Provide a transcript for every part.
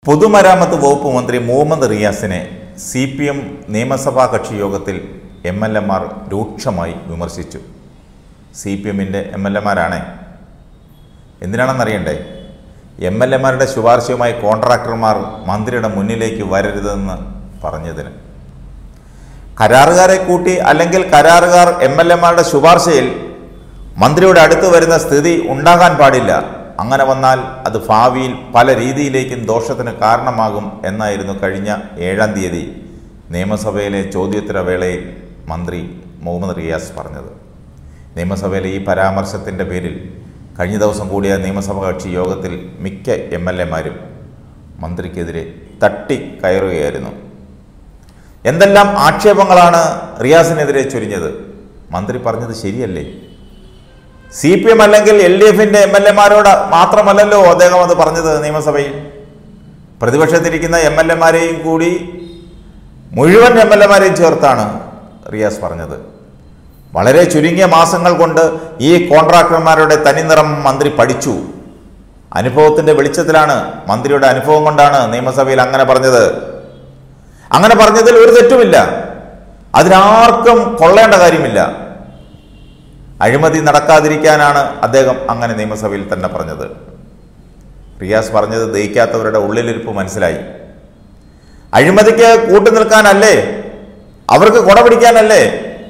പൊതുമരാമത്ത് വകുപ്പ് മന്ത്രി മുഹമ്മദ് റിയാസിനെ സി പി എം നിയമസഭാ കക്ഷി യോഗത്തിൽ എം എൽ എമാർ രൂക്ഷമായി വിമർശിച്ചു സി പി എമ്മിൻ്റെ എം എൽ എമാരാണേ എന്തിനാണെന്നറിയണ്ടേ എം എൽ എമാരുടെ ശുപാർശയുമായി കോൺട്രാക്ടർമാർ മന്ത്രിയുടെ മുന്നിലേക്ക് വരരുതെന്ന് പറഞ്ഞതിന് കരാറുകാരെ കൂട്ടി അല്ലെങ്കിൽ കരാറുകാർ എം എൽ എമാരുടെ ശുപാർശയിൽ മന്ത്രിയുടെ അടുത്ത് വരുന്ന സ്ഥിതി ഉണ്ടാകാൻ പാടില്ല അങ്ങനെ വന്നാൽ അത് ഭാവിയിൽ പല രീതിയിലേക്കും ദോഷത്തിന് കാരണമാകും എന്നായിരുന്നു കഴിഞ്ഞ ഏഴാം തീയതി നിയമസഭയിലെ ചോദ്യോത്തര വേളയിൽ മന്ത്രി മുഹമ്മദ് റിയാസ് പറഞ്ഞത് നിയമസഭയിലെ ഈ പരാമർശത്തിൻ്റെ പേരിൽ കഴിഞ്ഞ ദിവസം കൂടിയ നിയമസഭാ കക്ഷി യോഗത്തിൽ മിക്ക എം എൽ എമാരും മന്ത്രിക്കെതിരെ തട്ടിക്കയറുകയായിരുന്നു എന്തെല്ലാം ആക്ഷേപങ്ങളാണ് റിയാസിനെതിരെ ചൊരിഞ്ഞത് മന്ത്രി പറഞ്ഞത് ശരിയല്ലേ സി പി എം അല്ലെങ്കിൽ എൽ ഡി എഫിന്റെ എം എൽ എമാരോട് മാത്രമല്ലല്ലോ അദ്ദേഹം അത് പറഞ്ഞത് നിയമസഭയിൽ പ്രതിപക്ഷത്തിരിക്കുന്ന എം എൽ എമാരെയും കൂടി മുഴുവൻ എം എൽ എമാരെയും ചേർത്താണ് റിയാസ് പറഞ്ഞത് വളരെ ചുരുങ്ങിയ മാസങ്ങൾ കൊണ്ട് ഈ കോൺട്രാക്ടർമാരുടെ തനിനിറം മന്ത്രി പഠിച്ചു അനുഭവത്തിന്റെ വെളിച്ചത്തിലാണ് മന്ത്രിയുടെ അനുഭവം കൊണ്ടാണ് നിയമസഭയിൽ അങ്ങനെ പറഞ്ഞത് അങ്ങനെ പറഞ്ഞതിൽ ഒരു തെറ്റുമില്ല അതിനാർക്കും കൊള്ളേണ്ട കാര്യമില്ല അഴിമതി നടക്കാതിരിക്കാനാണ് അദ്ദേഹം അങ്ങനെ നിയമസഭയിൽ തന്നെ പറഞ്ഞത് റിയാസ് പറഞ്ഞത് ദഹിക്കാത്തവരുടെ ഉള്ളിലിരിപ്പ് മനസ്സിലായി അഴിമതിക്ക് കൂട്ടുനിൽക്കാനല്ലേ അവർക്ക് കുട പിടിക്കാനല്ലേ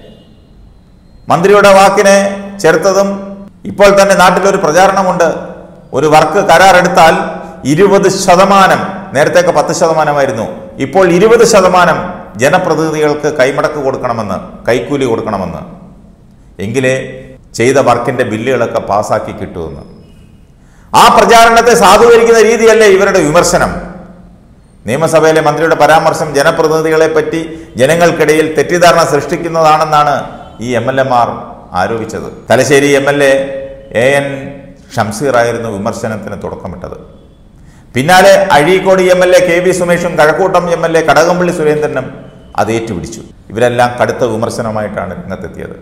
മന്ത്രിയുടെ വാക്കിനെ ചേർത്തതും ഇപ്പോൾ തന്നെ നാട്ടിലൊരു പ്രചാരണമുണ്ട് ഒരു വർക്ക് കരാറെടുത്താൽ ഇരുപത് ശതമാനം നേരത്തേക്ക് പത്ത് ശതമാനമായിരുന്നു ഇപ്പോൾ ഇരുപത് ശതമാനം ജനപ്രതിനിധികൾക്ക് കൈമടക്ക് കൊടുക്കണമെന്ന് കൈക്കൂലി കൊടുക്കണമെന്ന് എങ്കിലേ ചെയ്ത വർക്കിന്റെ ബില്ലുകളൊക്കെ പാസാക്കി കിട്ടുമെന്ന് ആ പ്രചാരണത്തെ സാധൂകരിക്കുന്ന രീതിയല്ലേ ഇവരുടെ വിമർശനം നിയമസഭയിലെ മന്ത്രിയുടെ പരാമർശം ജനപ്രതിനിധികളെ പറ്റി ജനങ്ങൾക്കിടയിൽ തെറ്റിദ്ധാരണ സൃഷ്ടിക്കുന്നതാണെന്നാണ് ഈ എം എൽ എമാർ ആരോപിച്ചത് Thalassery M L A A N ഷംസീറായിരുന്നു വിമർശനത്തിന് തുടക്കമിട്ടത് പിന്നാലെ Azhikode M L A K V സുമേഷും Kazhakkoottam M L A Kadakampally സുരേന്ദ്രനും അത് ഏറ്റുപിടിച്ചു ഇവരെല്ലാം കടുത്ത വിമർശനമായിട്ടാണ് രംഗത്തെത്തിയത്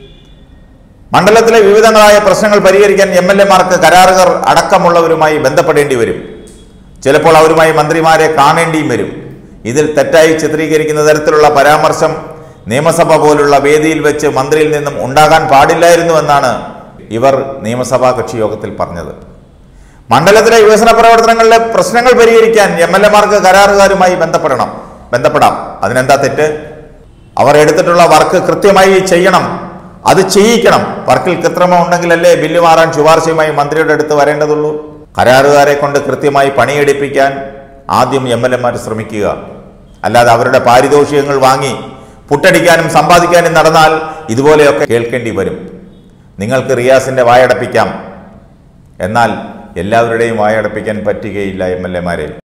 മണ്ഡലത്തിലെ വിവിധങ്ങളായ പ്രശ്നങ്ങൾ പരിഹരിക്കാൻ എം എൽ എമാർക്ക് കരാറുകാർ അടക്കമുള്ളവരുമായി ബന്ധപ്പെടേണ്ടി വരും ചിലപ്പോൾ അവരുമായി മന്ത്രിമാരെ കാണേണ്ടിയും വരും ഇതിൽ തെറ്റായി ചിത്രീകരിക്കുന്ന തരത്തിലുള്ള പരാമർശം നിയമസഭ പോലുള്ള വേദിയിൽ വെച്ച് മന്ത്രിയിൽ നിന്നും ഉണ്ടാകാൻ പാടില്ലായിരുന്നു എന്നാണ് ഇവർ നിയമസഭാ കക്ഷി യോഗത്തിൽ പറഞ്ഞത് മണ്ഡലത്തിലെ വികസന പ്രവർത്തനങ്ങളിലെ പ്രശ്നങ്ങൾ പരിഹരിക്കാൻ എം എൽ എമാർക്ക് കരാറുകാരുമായി ബന്ധപ്പെടണം ബന്ധപ്പെടാം അതിനെന്താ തെറ്റ് അവർ എടുത്തിട്ടുള്ള വർക്ക് കൃത്യമായി ചെയ്യണം അത് ചെയ്യിക്കണം വർക്കിൽ കൃത്രിമം ഉണ്ടെങ്കിലല്ലേ ബില്ല് മാറാൻ ശുപാർശയുമായി മന്ത്രിയുടെ അടുത്ത് വരേണ്ടതുള്ളൂ കരാറുകാരെ കൊണ്ട് കൃത്യമായി പണിയെടുപ്പിക്കാൻ ആദ്യം എം എൽ എമാർ ശ്രമിക്കുക അല്ലാതെ അവരുടെ പാരിതോഷികങ്ങൾ വാങ്ങി പുട്ടടിക്കാനും സമ്പാദിക്കാനും നടന്നാൽ ഇതുപോലെയൊക്കെ കേൾക്കേണ്ടി വരും നിങ്ങൾക്ക് റിയാസിന്റെ വായടപ്പിക്കാം എന്നാൽ എല്ലാവരുടെയും വായടപ്പിക്കാൻ പറ്റുകയില്ല എം എൽ എമാരെ